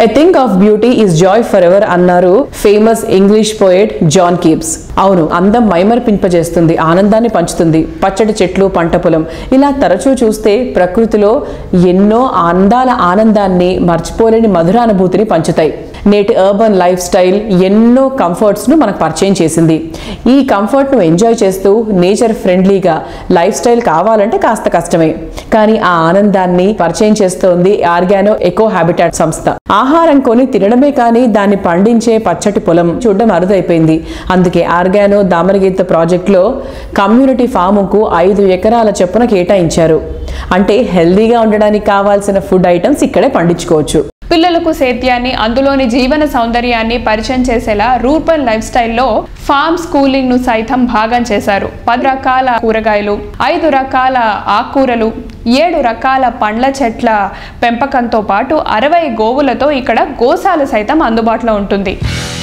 I think of beauty is joy for ever అన్నారు famous English poet John Keats అవును అందం మైమరిపింపజేస్తుంది ఆనందాన్ని పంచుతుంది పచ్చడి చెట్లు పంట పొలం ఇలా తరచూ చూస్తే ప్రకృతిలో ఎన్నో అందాల ఆనందాన్ని మర్చిపోలేని మధురానుభూతిని పంచుతాయి నేటి అర్బన్ లైఫ్ స్టైల్ ఎన్నో కంఫర్ట్స్ ను మనకు పరిచయం చేసింది ఈ కంఫర్ట్ ను ఎంజాయ్ చేస్తూ నేచర్ ఫ్రెండ్లీగా లైఫ్ స్టైల్ కావాలంటే కాస్త కష్టమే కానీ ఆ ఆనందాన్ని పరిచయం చేస్తోంది ఆర్గానో ఎకో హ్యాబిటాట్ సంస్థ ఆహారం కొని తినడమే కానీ దాన్ని పండించే పచ్చటి పొలం చూడడం అరుదైపోయింది అందుకే ఆర్గానో దామరగీత ప్రాజెక్టులో కమ్యూనిటీ ఫాముకు ఐదు ఎకరాల చొప్పున కేటాయించారు అంటే హెల్దీగా ఉండడానికి కావాల్సిన ఫుడ్ ఐటమ్స్ ఇక్కడే పండించుకోవచ్చు పిల్లలకు సేత్యాన్ని అందులోని జీవన సౌందర్యాన్ని పరిచయం చేసేలా రూరల్ లైఫ్ స్టైల్లో ఫార్మ్ స్కూలింగ్ ను సైతం భాగం చేశారు పది రకాల కూరగాయలు ఐదు రకాల ఆకుకూరలు ఏడు రకాల పండ్ల చెట్ల పెంపకంతో పాటు అరవై గోవులతో ఇక్కడ గోశాల సైతం అందుబాటులో ఉంటుంది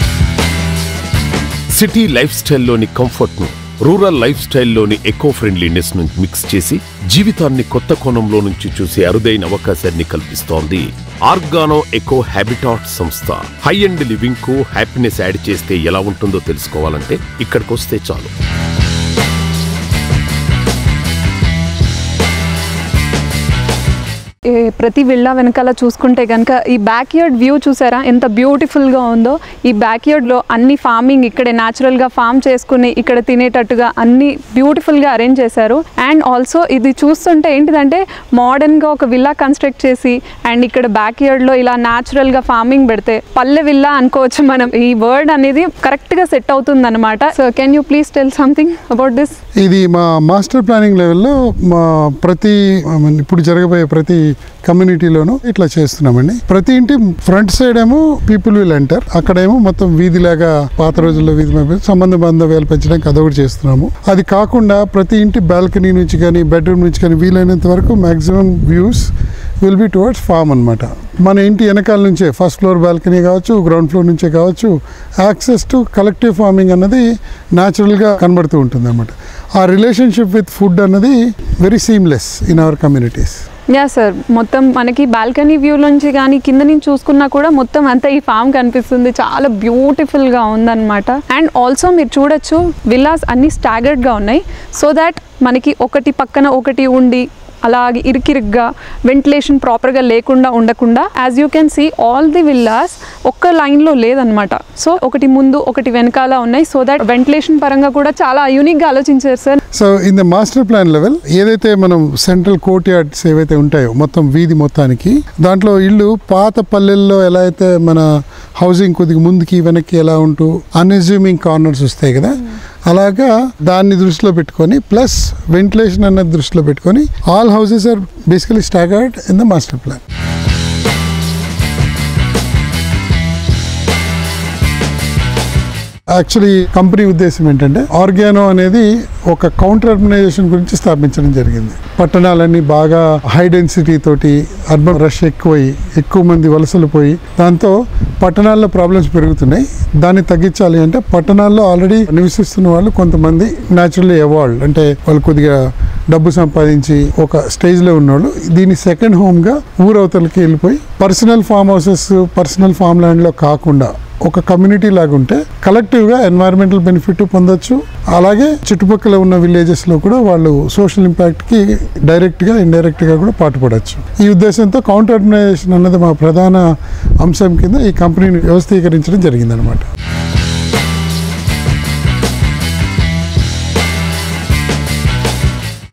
సిటీ లైఫ్ స్టైల్లోని కంఫర్ట్ను రూరల్ లైఫ్ స్టైల్లోని ఎకో ఫ్రెండ్లీనెస్ ను మిక్స్ చేసి జీవితాన్ని కొత్త కోణంలో నుంచి చూసే అరుదైన అవకాశాన్ని కల్పిస్తోంది ఆర్గానో ఎకో హ్యాబిటాట్ సంస్థ హై అండ్ లివింగ్ కు హ్యాపీనెస్ యాడ్ చేస్తే ఎలా ఉంటుందో తెలుసుకోవాలంటే ఇక్కడికి వస్తే చాలు ఈ ప్రతి విల్లా వెనకాల చూసుకుంటే కనుక ఈ బ్యాక్ యార్డ్ వ్యూ చూసారా ఎంత బ్యూటిఫుల్గా ఉందో ఈ బ్యాక్ యార్డ్లో అన్ని ఫార్మింగ్ ఇక్కడే న్యాచురల్గా ఫామ్ చేసుకుని ఇక్కడ తినేటట్టుగా అన్ని బ్యూటిఫుల్గా అరేంజ్ చేశారు అండ్ ఆల్సో ఇది చూస్తుంటే ఏంటిదంటే మోడర్న్గా ఒక విల్లా కన్స్ట్రక్ట్ చేసి అండ్ ఇక్కడ బ్యాక్ యార్డ్లో ఇలా న్యాచురల్గా ఫార్మింగ్ పెడితే పల్లె విల్లా అనుకోవచ్చు మనం ఈ వర్డ్ అనేది కరెక్ట్గా సెట్ అవుతుంది అనమాట so can you please tell something about this ఇది మా మాస్టర్ ప్లానింగ్ లెవెల్లో మా ప్రతి I mean, ఇప్పుడు జరగబోయే ప్రతి కమ్యూనిటీలోనూ ఇట్లా చేస్తున్నామండి ప్రతి ఇంటి ఫ్రంట్ సైడ్ ఏమో పీపుల్ విల్ ఎంటర్ అక్కడేమో మొత్తం వీధిలాగా పాత రోజుల్లో వీధి మీద సంబంధ బాంధవ్యాలు పెంచడానికి అదొకటి చేస్తున్నాము అది కాకుండా ప్రతి ఇంటి బాల్కనీ నుంచి కానీ బెడ్రూమ్ నుంచి కానీ వీలైనంత వరకు maximum views will be towards farm అనమాట మన ఇంటి వెనకాల నుంచే ఫస్ట్ ఫ్లోర్ బాల్కనీ కావచ్చు గ్రౌండ్ ఫ్లోర్ నుంచే కావచ్చు యాక్సెస్ టు కలెక్టివ్ ఫార్మింగ్ అన్నది న్యాచురల్గా కనబడుతూ ఉంటుంది అనమాట ఆ రిలేషన్షిప్ విత్ ఫుడ్ అన్నది very seamless in our communities yeah sir మొత్తం మనకి బాల్కనీ వ్యూ నుంచి కానీ కింద నుంచి చూసుకున్నా కూడా మొత్తం అంతా ఈ ఫామ్ కనిపిస్తుంది చాలా బ్యూటిఫుల్గా ఉందన్నమాట అండ్ ఆల్సో మీరు చూడొచ్చు విల్లాస్ అన్ని స్టాగర్డ్గా ఉన్నాయి సో దాట్ మనకి ఒకటి పక్కన ఒకటి ఉండి అలాగే ఇరికిరిగ్గా వెంటిలేషన్ ప్రాపర్గా లేకుండా ఉండకుండా as you can see all the villas ఒక్క లైన్లో లేదనమాట సో ఒకటి ముందు ఒకటి వెనకాల ఉన్నాయి సో దట్ వెంటిలేషన్ పరంగా కూడా చాలా యూనిక్గా ఆలోచించారు sir so in the master plan level ఏదైతే మనం సెంట్రల్ కోర్ట్ యార్డ్స్ ఏవైతే ఉంటాయో మొత్తం వీధి మొత్తానికి దాంట్లో ఇల్లు పాత పల్లెల్లో ఎలా అయితే మన హౌసింగ్ కొద్దిగా ముందుకి వెనక్కి ఎలా ఉంటూ అన్ఎజ్యూమింగ్ కార్నర్స్ వస్తాయి కదా అలాగా దాన్ని దృష్టిలో పెట్టుకొని ప్లస్ వెంటిలేషన్ అన్నది దృష్టిలో పెట్టుకొని all houses are basically staggered in the master plan actually company ఉద్దేశం ఏంటంటే ఆర్గానో అనేది ఒక కౌంటర్ అర్బనైజేషన్ గురించి స్థాపించడం జరిగింది పట్టణాలన్నీ బాగా హై డెన్సిటీ తోటి అర్బన్ రష్ ఎక్కువై ఎక్కువ మంది వలసలు పోయి దాంతో పట్టణాల్లో ప్రాబ్లమ్స్ పెరుగుతున్నాయి దాన్ని తగ్గించాలి అంటే పట్టణాల్లో ఆల్రెడీ నివసిస్తున్న వాళ్ళు కొంతమంది న్యాచురల్లీ ఎవాల్వ్ అంటే వాళ్ళు కొద్దిగా డబ్బు సంపాదించి ఒక స్టేజ్లో ఉన్నవాళ్ళు దీన్ని సెకండ్ హోమ్గా ఊరవతలకి వెళ్ళిపోయి personal farm houses personal farm ల్యాండ్లో కాకుండా ఒక కమ్యూనిటీ లాగా ఉంటే కలెక్టివ్గా ఎన్వైరన్మెంటల్ బెనిఫిట్ పొందొచ్చు అలాగే చుట్టుపక్కల ఉన్న విలేజెస్లో కూడా వాళ్ళు సోషల్ ఇంపాక్ట్కి డైరెక్ట్గా ఇండైరెక్ట్గా కూడా పాటుపడవచ్చు ఈ ఉద్దేశంతో కౌంటర్ ఆర్గనైజేషన్ అన్నది మా ప్రధాన అంశం కింద ఈ కంపెనీని వ్యవస్థీకరించడం జరిగిందనమాట